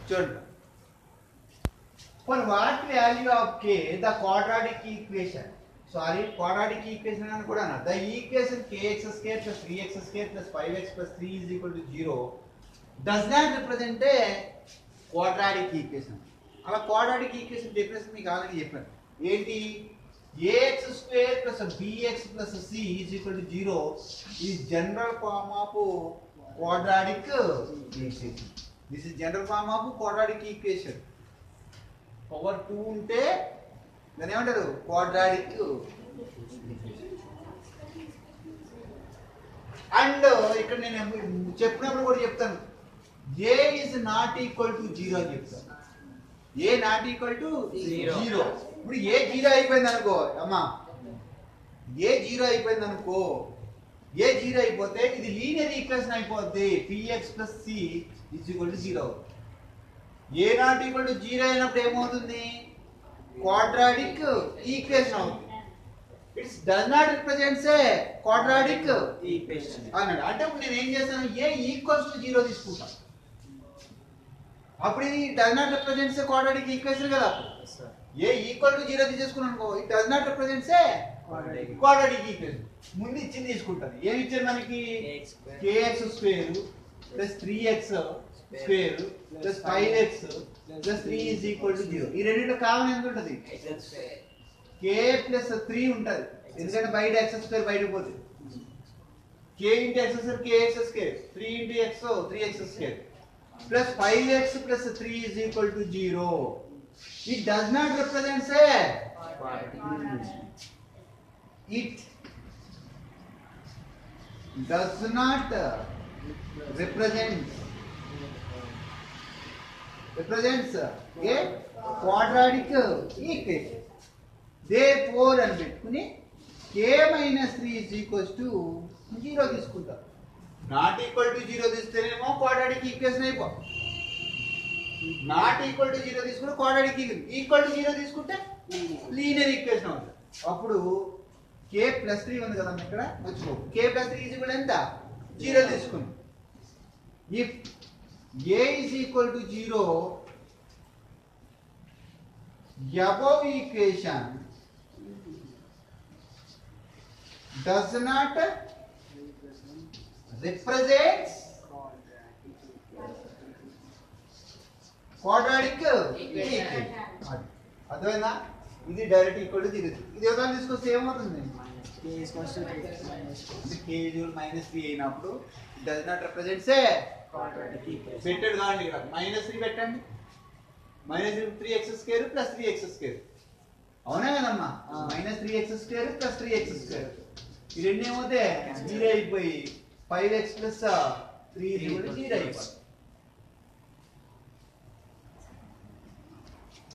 చూడండి For what value of k the quadratic equation sorry quadratic equation అని కూడా అన్నారు. the equation kx square plus 3x square plus 5x plus 3 is equal to 0 does not represent a quadratic equation అలా quadratic equation difference మీకు already చెప్పాను ఏంటి ax square plus bx plus c is equal to 0 is general form of quadratic equation this is general form of quadratic equation power two ఉంటే దాన్ని ఏమంటారు quadratic and ఇక్కడ నేను ఏం- చెప్పినప్పుడు కూడా చెప్తాను a is not equal to zero అని చెప్తాను a not equal to Zero. Zero ఇప్పుడు ఏ జీరో అయిపోయింది అనుకో అమ్మా ఏ జీరో అయిపోయింది అనుకో ఏ జీరో అయిపోతే ఇది లీనియర్ ఈక్వేషన్ అయిపోద్ది bx plus c is equal to zero a not equal to zero అయినప్పుడు ఏమవుతుంది క్వాడ్రాటిక్ ఈక్వేషన్ అవుతుంది it's does not represents a quadratic equation అన్నాడు అంటే ఇప్పుడు నేను ఏం చేస్తాను ఏ ఈక్వల్స్ టు జీరో తీసుకుంటా అప్పుడు ఇది does not represents a quadratic equation కదా ఏ ఈక్వల్ టు జీరో తీసేసుకున్నాను అనుకో it does not represents a quadratic equation ముందు ఇచ్చింది తీసుకుంటాను ఏమి ఇచ్చారు మనకి kx square plus three x square plus five x plus three is equal to zero ఈ రెండింటిలో కామన్ ఎంత ఉంటుంది కే ప్లస్ త్రీ ఉంటుంది ఎందుకంటే బయట ఎక్స్ స్క్వేర్ బయటకు పోతుంది k into x square k x square three into x three x square plus five x plus three is equal to zero it does not represents a it does not uh, represent represents uh, a quadratic uh, equation therefore అని పెట్టుకుని k minus three is equals to zero తీసుకుంటాం not equal to zero తీస్తేనేమో quadratic equation అయిపో not equal to zero తీసుకుంటే quadratic equal to zero తీసుకుంటే linear equation అవుతుంది అప్పుడు k plus three ఉంది కదా ఇక్కడ మర్చిపో కే ప్లస్ త్రీ ఈజ్ ఎంత జీరో తీసుకుని if a is equal to zero above equation does not represents quadratic equation అది. అర్థమైందా ఇది డైరెక్ట్ ఈక్వల్ టు జీరో ఇది ఎవరైనా తీసుకొస్తే ఏమవుతుంది కే మైనస్ త్రీ అయినప్పుడు డస్ నాట్ రిప్రజెంట్స్ ఏ పెట్టాడు కావండి ఇక్కడ మైనస్ త్రీ పెట్టండి minus three x square plus three x square అవునా కదమ్మా ఆ. Minus three x square plus three x square ఈ రెండు ఏమవుతాయి జీరో అయిపోయి five x plus three zero అయిపోయి